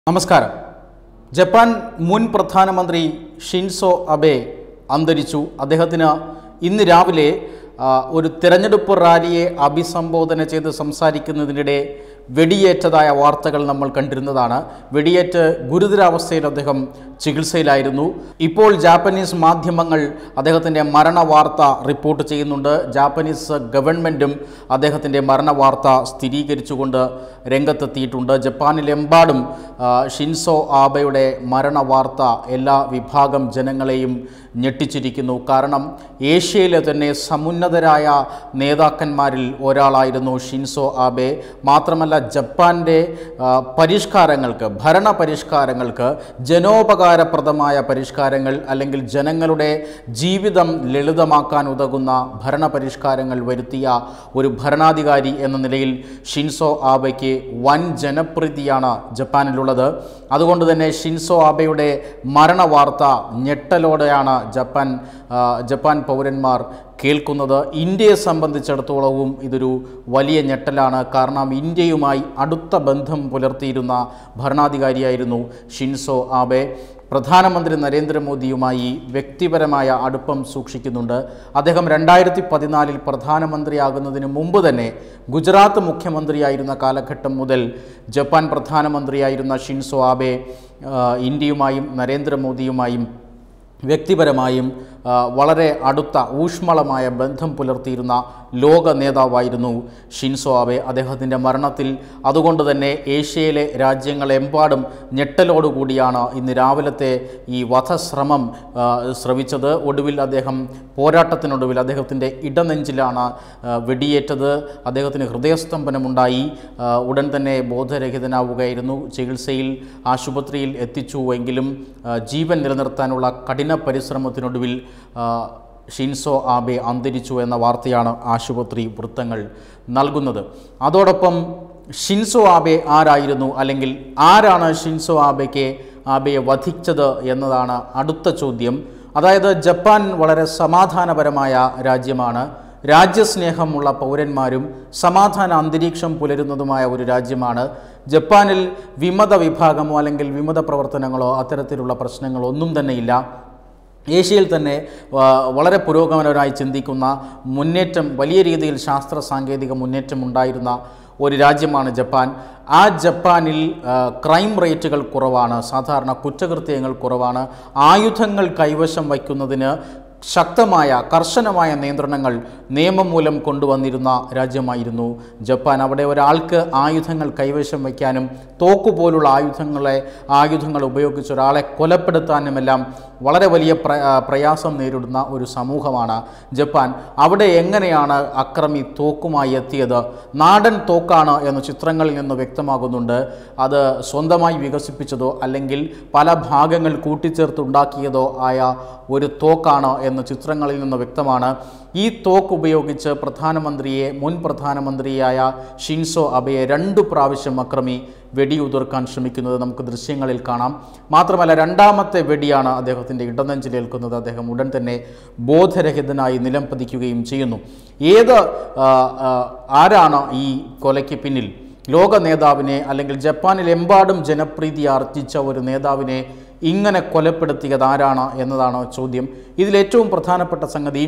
നമസ്കാരം ജപ്പാൻ മുൻ പ്രധാനമന്ത്രി ഷിൻസോ അബെ അന്തരിച്ചു അദ്ദേഹത്തിന് ഇന്ന് രാവിലെ ആ, ഒരു തെരഞ്ഞെടുപ്പ് റാലിയെ അഭിസംബോധന ചെയ്ത് സംസാരിക്കുന്നതിനിടെ വെടിയേറ്റതായ വാർത്തകൾ നമ്മൾ കണ്ടിരുന്നതാണ് വെടിയേറ്റ് ഗുരുതരാവസ്ഥയിൽ അദ്ദേഹം ചികിത്സയിലായിരുന്നു ഇപ്പോൾ ജാപ്പനീസ് മാധ്യമങ്ങൾ അദ്ദേഹത്തിൻ്റെ മരണവാർത്ത റിപ്പോർട്ട് ചെയ്യുന്നുണ്ട് ജാപ്പനീസ് ഗവൺമെൻറ്റും അദ്ദേഹത്തിൻ്റെ മരണവാർത്ത സ്ഥിരീകരിച്ചുകൊണ്ട് രംഗത്തെത്തിയിട്ടുണ്ട് ജപ്പാനിലെമ്പാടും ആ, ഷിൻസോ ആബയുടെ മരണവാർത്ത എല്ലാ വിഭാഗം ജനങ്ങളെയും ഞെട്ടിച്ചിരിക്കുന്നു കാരണം ഏഷ്യയിലെ തന്നെ സമുന്നതരായ നേതാക്കന്മാരിൽ ഒരാളായിരുന്നു ഷിൻസോ ആബെ മാത്രമല്ല ജപ്പാൻ്റെ ആ, പരിഷ്കാരങ്ങൾക്ക് ഭരണ പരിഷ്കാരങ്ങൾക്ക് ജനോപകാരപ്രദമായ പരിഷ്കാരങ്ങൾ അല്ലെങ്കിൽ ജനങ്ങളുടെ ജീവിതം ലളിതമാക്കാൻ ഉതകുന്ന ഭരണ പരിഷ്കാരങ്ങൾ വരുത്തിയ ഒരു ഭരണാധികാരി എന്ന നിലയിൽ ഷിൻസോ ആബയ്ക്ക് വൻ ജനപ്രീതിയാണ് ജപ്പാനിലുള്ളത് അതുകൊണ്ട് തന്നെ ഷിൻസോ ആബയുടെ മരണവാർത്ത ഞെട്ടലോടെയാണ് ജപ്പാൻ ആ, ജപ്പാൻ പൗരന്മാർ കേൾക്കുന്നത് ഇന്ത്യയെ സംബന്ധിച്ചിടത്തോളവും ഇതൊരു വലിയ ഞെട്ടലാണ് കാരണം ഇന്ത്യയുമായി അടുത്ത ബന്ധം പുലർത്തിയിരുന്ന ഭരണാധികാരിയായിരുന്നു ഷിൻസോ ആബെ പ്രധാനമന്ത്രി നരേന്ദ്രമോദിയുമായി വ്യക്തിപരമായ അടുപ്പം സൂക്ഷിക്കുന്നുണ്ട് അദ്ദേഹം രണ്ടായിരത്തി പതിനാലിൽ പ്രധാനമന്ത്രിയാകുന്നതിന് മുമ്പ് തന്നെ ഗുജറാത്ത് മുഖ്യമന്ത്രിയായിരുന്ന കാലഘട്ടം മുതൽ ജപ്പാൻ പ്രധാനമന്ത്രിയായിരുന്ന ഷിൻസോ ആബെ ആ, ഇന്ത്യയുമായും നരേന്ദ്രമോദിയുമായും വ്യക്തിപരമായും ആ, വളരെ അടുത്ത ഊഷ്മളമായ ബന്ധം പുലർത്തിയിരുന്ന ലോക നേതാവായിരുന്നു ഷിൻസോ ആബെ അദ്ദേഹത്തിൻ്റെ മരണത്തിൽ അതുകൊണ്ട് തന്നെ ഏഷ്യയിലെ രാജ്യങ്ങളെമ്പാടും ഞെട്ടലോടുകൂടിയാണ് ഇന്ന് രാവിലത്തെ ഈ വധശ്രമം ആ, ശ്രവിച്ചത് ഒടുവിൽ അദ്ദേഹം പോരാട്ടത്തിനൊടുവിൽ അദ്ദേഹത്തിൻ്റെ ഇടനെഞ്ചിലാണ് ആ, വെടിയേറ്റത് അദ്ദേഹത്തിന് ഹൃദയസ്തംഭനമുണ്ടായി ആ, ഉടൻ തന്നെ ബോധരഹിതനാവുകയായിരുന്നു ചികിത്സയിൽ ആശുപത്രിയിൽ എത്തിച്ചുവെങ്കിലും ആ, ജീവൻ നിലനിർത്താനുള്ള കഠിന പരിശ്രമത്തിനൊടുവിൽ ആ, ഷിൻസോ ആബെ അന്തരിച്ചു എന്ന വാർത്തയാണ് ആശുപത്രി വൃത്തങ്ങൾ നൽകുന്നത് അതോടൊപ്പം ഷിൻസോ ആബെ ആരായിരുന്നു അല്ലെങ്കിൽ ആരാണ് ഷിൻസോ ആബെക്ക് ആബെയെ വധിച്ചത് എന്നതാണ് അടുത്ത ചോദ്യം അതായത് ജപ്പാൻ വളരെ സമാധാനപരമായ രാജ്യമാണ് രാജ്യസ്നേഹമുള്ള പൗരന്മാരും സമാധാന അന്തരീക്ഷം പുലരുന്നതുമായ ഒരു രാജ്യമാണ് ജപ്പാനിൽ വിമത വിഭാഗമോ അല്ലെങ്കിൽ വിമത പ്രവർത്തനങ്ങളോ അത്തരത്തിലുള്ള പ്രശ്നങ്ങളോ ഒന്നും തന്നെയില്ല ഏഷ്യയിൽ തന്നെ ആ, വളരെ പുരോഗമനപരമായി ചിന്തിക്കുന്ന മുന്നേറ്റം വലിയ രീതിയിൽ ശാസ്ത്ര സാങ്കേതിക മുന്നേറ്റം ഉണ്ടായിരുന്ന ഒരു രാജ്യമാണ് ജപ്പാൻ ആ ജപ്പാനിൽ ആ, ക്രൈം റേറ്റുകൾ കുറവാണ് സാധാരണ കുറ്റകൃത്യങ്ങൾ കുറവാണ് ആയുധങ്ങൾ കൈവശം വയ്ക്കുന്നതിന് ശക്തമായ കർശനമായ നിയന്ത്രണങ്ങൾ നിയമം മൂലം കൊണ്ടുവന്നിരുന്ന രാജ്യമായിരുന്നു ജപ്പാൻ അവിടെ ഒരാൾക്ക് ആയുധങ്ങൾ കൈവശം വയ്ക്കാനും തോക്കുപോലുള്ള ആയുധങ്ങളെ ആയുധങ്ങൾ ഉപയോഗിച്ച് ഒരാളെ കൊലപ്പെടുത്താനുമെല്ലാം വളരെ വലിയ പ്ര ആ, പ്രയാസം നേരിടുന്ന ഒരു സമൂഹമാണ് ജപ്പാൻ അവിടെ എങ്ങനെയാണ് അക്രമി തോക്കുമായി എത്തിയത് നാടൻ തോക്കാണ് എന്ന് ചിത്രങ്ങളിൽ നിന്ന് വ്യക്തമാകുന്നുണ്ട് അത് സ്വന്തമായി വികസിപ്പിച്ചതോ അല്ലെങ്കിൽ പല ഭാഗങ്ങൾ കൂട്ടിച്ചേർത്തുണ്ടാക്കിയതോ ആയ ഒരു തോക്കാണ് എന്ന് ചിത്രങ്ങളിൽ നിന്ന് വ്യക്തമാണ് ഈ തോക്ക് ഉപയോഗിച്ച് പ്രധാനമന്ത്രിയെ മുൻ പ്രധാനമന്ത്രിയായ ഷിൻസോ അബയെ രണ്ടു പ്രാവശ്യം അക്രമി വെടിയുതിർക്കാൻ ശ്രമിക്കുന്നത് നമുക്ക് ദൃശ്യങ്ങളിൽ കാണാം മാത്രമല്ല രണ്ടാമത്തെ വെടിയാണ് അദ്ദേഹത്തിൻ്റെ ഇടനെഞ്ചിലേൽക്കുന്നത് അദ്ദേഹം ഉടൻ തന്നെ ബോധരഹിതനായി നിലം പതിക്കുകയും ചെയ്യുന്നു ഏത് ആ, ആ, ആരാണ് ഈ കൊലയ്ക്ക് പിന്നിൽ ലോക നേതാവിനെ അല്ലെങ്കിൽ ജപ്പാനിലെമ്പാടും ജനപ്രീതി ആർജിച്ച ഒരു നേതാവിനെ ഇങ്ങനെ കൊലപ്പെടുത്തിയത് ആരാണ് എന്നതാണ് ചോദ്യം ഇതിലേറ്റവും പ്രധാനപ്പെട്ട സംഗതി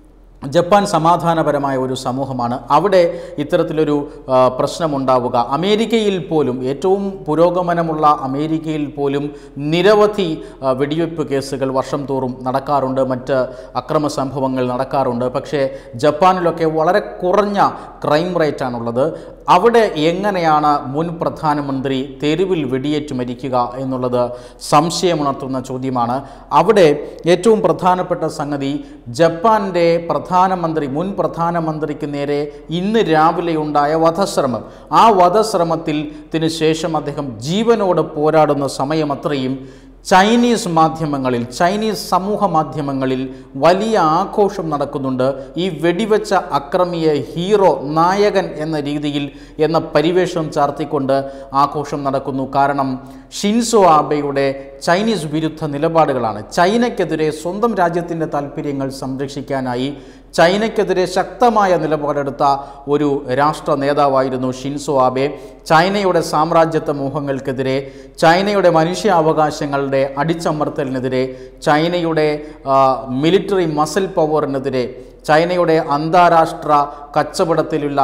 ജപ്പാൻ സമാധാനപരമായ ഒരു സമൂഹമാണ് അവിടെ ഇത്തരത്തിലൊരു ആ, പ്രശ്നമുണ്ടാവുക അമേരിക്കയിൽ പോലും ഏറ്റവും പുരോഗമനമുള്ള അമേരിക്കയിൽ പോലും നിരവധി ആ, വെടിവെപ്പ് കേസുകൾ വർഷം തോറും നടക്കാറുണ്ട് മറ്റ് അക്രമ സംഭവങ്ങൾ നടക്കാറുണ്ട് പക്ഷേ ജപ്പാനിലൊക്കെ വളരെ കുറഞ്ഞ ക്രൈം റേറ്റാണുള്ളത് അവിടെ എങ്ങനെയാണ് മുൻ പ്രധാനമന്ത്രി തെരുവിൽ വെടിയേറ്റ് മരിക്കുക എന്നുള്ളത് സംശയമുണർത്തുന്ന ചോദ്യമാണ് അവിടെ ഏറ്റവും പ്രധാനപ്പെട്ട സംഗതി ജപ്പാൻ്റെ പ്രധാനമന്ത്രി മുൻ പ്രധാനമന്ത്രിക്ക് നേരെ ഇന്ന് രാവിലെ ഉണ്ടായ വധശ്രമം ആ വധശ്രമത്തിൽ ത്തിന് ശേഷം അദ്ദേഹം ജീവനോട് പോരാടുന്ന സമയം അത്രയും ചൈനീസ് മാധ്യമങ്ങളിൽ ചൈനീസ് സമൂഹ മാധ്യമങ്ങളിൽ വലിയ ആഘോഷം നടക്കുന്നുണ്ട് ഈ വെടിവെച്ച അക്രമിയെ ഹീറോ നായകൻ എന്ന രീതിയിൽ എന്ന പരിവേഷം ചാർത്തിക്കൊണ്ട് ആഘോഷം നടക്കുന്നു കാരണം ഷിൻസോ ആബെയുടെ ചൈനീസ് വിരുദ്ധ നിലപാടുകളാണ് ചൈനയ്ക്കെതിരെ സ്വന്തം രാജ്യത്തിൻ്റെ താല്പര്യങ്ങൾ സംരക്ഷിക്കാനായി ചൈനയ്ക്കെതിരെ ശക്തമായ നിലപാടെടുത്ത ഒരു രാഷ്ട്ര നേതാവായിരുന്നു ഷിൻസോ ആബെ ചൈനയുടെ സാമ്രാജ്യത്വ മോഹങ്ങൾക്കെതിരെ ചൈനയുടെ മനുഷ്യാവകാശങ്ങളുടെ അടിച്ചമർത്തലിനെതിരെ ചൈനയുടെ ആ, മിലിറ്ററി മസിൽ പവറിനെതിരെ ചൈനയുടെ അന്താരാഷ്ട്ര കച്ചവടത്തിലുള്ള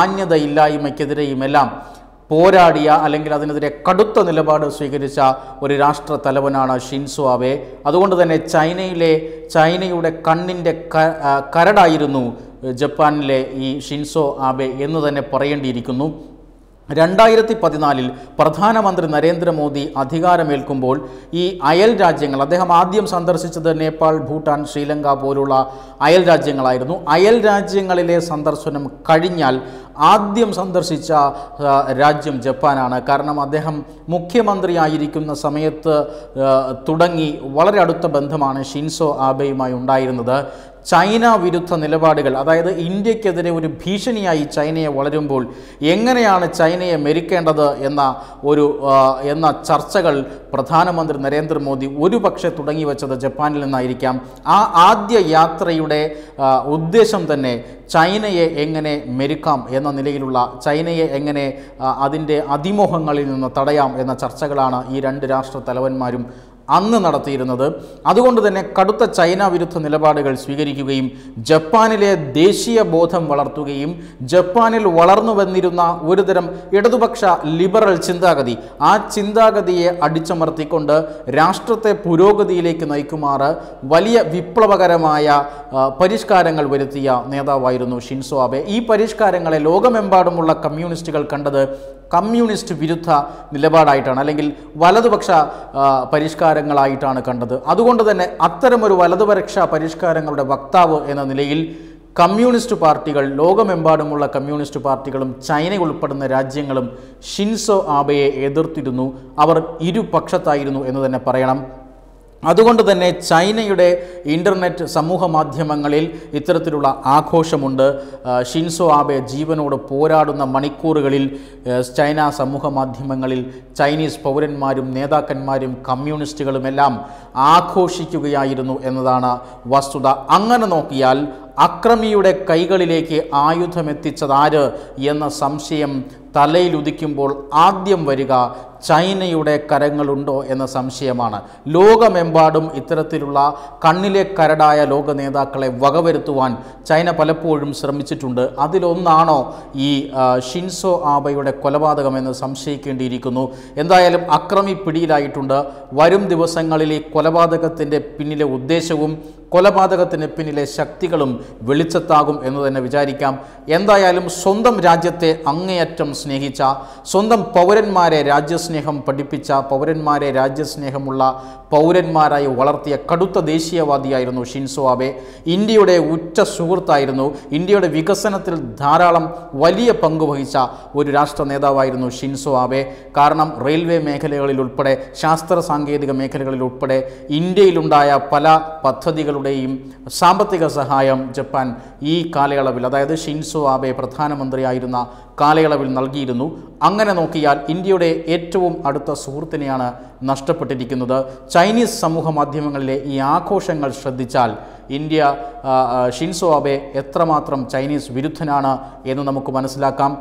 മാന്യതയില്ലായ്മയ്ക്കെതിരെയുമെല്ലാം പോരാടിയ അല്ലെങ്കിൽ അതിനെതിരെ കടുത്ത നിലപാട് സ്വീകരിച്ച ഒരു രാഷ്ട്ര തലവനാണ് ഷിൻസോ ആബെ അതുകൊണ്ട് തന്നെ ചൈനയിലെ ചൈനയുടെ കണ്ണിൻ്റെ ക- ആ, കരടായിരുന്നു ജപ്പാനിലെ ഈ ഷിൻസോ ആബെ എന്ന് തന്നെ പറയേണ്ടിയിരിക്കുന്നു രണ്ടായിരത്തി പതിനാലിൽ പ്രധാനമന്ത്രി നരേന്ദ്രമോദി അധികാരമേൽക്കുമ്പോൾ ഈ അയൽ രാജ്യങ്ങൾ അദ്ദേഹം ആദ്യം സന്ദർശിച്ചത് നേപ്പാൾ ഭൂട്ടാൻ ശ്രീലങ്ക പോലുള്ള അയൽ രാജ്യങ്ങളായിരുന്നു അയൽ രാജ്യങ്ങളിലെ സന്ദർശനം കഴിഞ്ഞാൽ ആദ്യം സന്ദർശിച്ച ആ, രാജ്യം ജപ്പാനാണ് കാരണം അദ്ദേഹം മുഖ്യമന്ത്രിയായിരിക്കുന്ന സമയത്ത് ആ, തുടങ്ങി വളരെ അടുത്ത ബന്ധമാണ് ഷിൻസോ ആബെയുമായി ഉണ്ടായിരുന്നത് ചൈന വിരുദ്ധ നിലപാടുകൾ അതായത് ഇന്ത്യക്കെതിരെ ഒരു ഭീഷണിയായി ചൈനയെ വളരുമ്പോൾ എങ്ങനെയാണ് ചൈനയെ മെരിക്കേണ്ടത് എന്ന ഒരു ആ, എന്ന ചർച്ചകൾ പ്രധാനമന്ത്രി നരേന്ദ്രമോദി ഒരുപക്ഷെ തുടങ്ങി വെച്ചത് ജപ്പാനിൽ നിന്നായിരിക്കാം ആ ആദ്യ യാത്രയുടെ ആ, ഉദ്ദേശം തന്നെ ചൈനയെ എങ്ങനെ മെരുക്കാം എന്ന നിലയിലുള്ള ചൈനയെ എങ്ങനെ ആ, അതിൻ്റെ അതിമോഹങ്ങളിൽ നിന്ന് തടയാം എന്ന ചർച്ചകളാണ് ഈ രണ്ട് രാഷ്ട്ര തലവന്മാരും അന്ന് നടത്തിയിരുന്നത് അതുകൊണ്ട് തന്നെ കടുത്ത ചൈന വിരുദ്ധ നിലപാടുകൾ സ്വീകരിക്കുകയും ജപ്പാനിലെ ദേശീയ ബോധം വളർത്തുകയും ജപ്പാനിൽ വളർന്നു വന്നിരുന്ന ഒരുതരം ഇടതുപക്ഷ ലിബറൽ ചിന്താഗതി ആ ചിന്താഗതിയെ അടിച്ചമർത്തിക്കൊണ്ട് രാഷ്ട്രത്തെ പുരോഗതിയിലേക്ക് നയിക്കുമാറ് വലിയ വിപ്ലവകരമായ ആ, പരിഷ്കാരങ്ങൾ വരുത്തിയ നേതാവായിരുന്നു ഷിൻസോ ആബെ ഈ പരിഷ്കാരങ്ങളെ ലോകമെമ്പാടുമുള്ള കമ്മ്യൂണിസ്റ്റുകൾ കണ്ടത് കമ്മ്യൂണിസ്റ്റ് വിരുദ്ധ നിലപാടായിട്ടാണ് അല്ലെങ്കിൽ വലതുപക്ഷ ആ, പരിഷ്കാരങ്ങളായിട്ടാണ് കണ്ടത് അതുകൊണ്ട് തന്നെ അത്തരമൊരു വലതുപക്ഷ പരിഷ്കാരങ്ങളുടെ വക്താവ് എന്ന നിലയിൽ കമ്മ്യൂണിസ്റ്റ് പാർട്ടികൾ ലോകമെമ്പാടുമുള്ള കമ്മ്യൂണിസ്റ്റ് പാർട്ടികളും ചൈന ഉൾപ്പെടുന്ന രാജ്യങ്ങളും ഷിൻസോ ആബയെ എതിർത്തിരുന്നു അവർ ഇരുപക്ഷത്തായിരുന്നു എന്ന് തന്നെ പറയണം അതുകൊണ്ട് തന്നെ ചൈനയുടെ ഇൻ്റർനെറ്റ് സമൂഹ മാധ്യമങ്ങളിൽ ഇത്തരത്തിലുള്ള ആഘോഷമുണ്ട് ആ, ഷിൻസോ ആബെ ജീവനോട് പോരാടുന്ന മണിക്കൂറുകളിൽ ആ, ചൈന സമൂഹ മാധ്യമങ്ങളിൽ ചൈനീസ് പൗരന്മാരും നേതാക്കന്മാരും കമ്മ്യൂണിസ്റ്റുകളുമെല്ലാം ആഘോഷിക്കുകയായിരുന്നു എന്നതാണ് വസ്തുത അങ്ങനെ നോക്കിയാൽ അക്രമിയുടെ കൈകളിലേക്ക് ആയുധമെത്തിച്ചതാര് എന്ന സംശയം തലയിലുദിക്കുമ്പോൾ ആദ്യം വരിക ചൈനയുടെ കരങ്ങളുണ്ടോ എന്ന സംശയമാണ് ലോകമെമ്പാടും ഇത്തരത്തിലുള്ള കണ്ണിലെ കരടായ ലോക നേതാക്കളെ വകവരുത്തുവാൻ ചൈന പലപ്പോഴും ശ്രമിച്ചിട്ടുണ്ട് അതിലൊന്നാണോ ഈ ആ, ഷിൻസോ ആബയുടെ കൊലപാതകമെന്ന് സംശയിക്കേണ്ടിയിരിക്കുന്നു എന്തായാലും അക്രമി പിടിയിലായിട്ടുണ്ട് വരും ദിവസങ്ങളിൽ ഈ കൊലപാതകത്തിൻ്റെ പിന്നിലെ ഉദ്ദേശവും കൊലപാതകത്തിന് പിന്നിലെ ശക്തികളും വെളിച്ചത്താകും എന്ന് തന്നെ വിചാരിക്കാം എന്തായാലും സ്വന്തം രാജ്യത്തെ അങ്ങേയറ്റം സ്നേഹിച്ച സ്വന്തം പൗരന്മാരെ രാജ്യസ്നേഹം പഠിപ്പിച്ച പൗരന്മാരെ രാജ്യസ്നേഹമുള്ള പൗരന്മാരായി വളർത്തിയ കടുത്ത ദേശീയവാദിയായിരുന്നു ഷിൻസോ ആബെ ഇന്ത്യയുടെ ഉറ്റ സുഹൃത്തായിരുന്നു ഇന്ത്യയുടെ വികസനത്തിൽ ധാരാളം വലിയ പങ്ക് വഹിച്ച ഒരു രാഷ്ട്ര നേതാവായിരുന്നു ഷിൻസോ ആബെ കാരണം റെയിൽവേ മേഖലകളിൽ ഉൾപ്പെടെ ശാസ്ത്ര സാങ്കേതിക മേഖലകളിൽ ഉൾപ്പെടെ ഇന്ത്യയിലുണ്ടായ പല പദ്ധതികളുടെയും സാമ്പത്തിക സഹായം ജപ്പാൻ ഈ കാലയളവിൽ അതായത് ഷിൻസോ ആബെ പ്രധാനമന്ത്രിയായിരുന്ന കാലയളവിൽ നൽകിയിരുന്നു അങ്ങനെ നോക്കിയാൽ ഇന്ത്യയുടെ ഏറ്റവും അടുത്ത സുഹൃത്തിനെയാണ് നഷ്ടപ്പെട്ടിരിക്കുന്നത് ചൈനീസ് സമൂഹ മാധ്യമങ്ങളിലെ ഈ ആഘോഷങ്ങൾ ശ്രദ്ധിച്ചാൽ ഇന്ത്യ ആ, ആ, ഷിൻസോ ആബെ എത്രമാത്രം ചൈനീസ് വിരുദ്ധനാണ് എന്ന് നമുക്ക് മനസ്സിലാക്കാം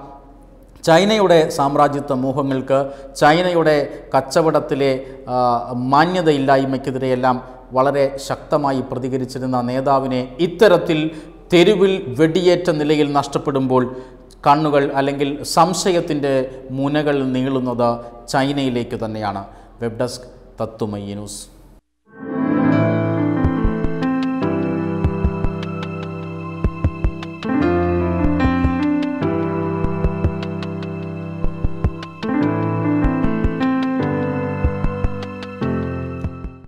ചൈനയുടെ സാമ്രാജ്യത്വ മോഹങ്ങൾക്ക് ചൈനയുടെ കച്ചവടത്തിലെ ആ, മാന്യതയില്ലായ്മയ്ക്കെതിരെയെല്ലാം വളരെ ശക്തമായി പ്രതികരിച്ചിരുന്ന നേതാവിനെ ഇത്തരത്തിൽ തെരുവിൽ വെടിയേറ്റ നിലയിൽ നഷ്ടപ്പെടുമ്പോൾ കണ്ണുകൾ അല്ലെങ്കിൽ സംശയത്തിൻ്റെ മുനകൾ നീളുന്നത് ചൈനയിലേക്ക് തന്നെയാണ് വെബ് ഡെസ്ക് തത്തുമയ്യ ന്യൂസ്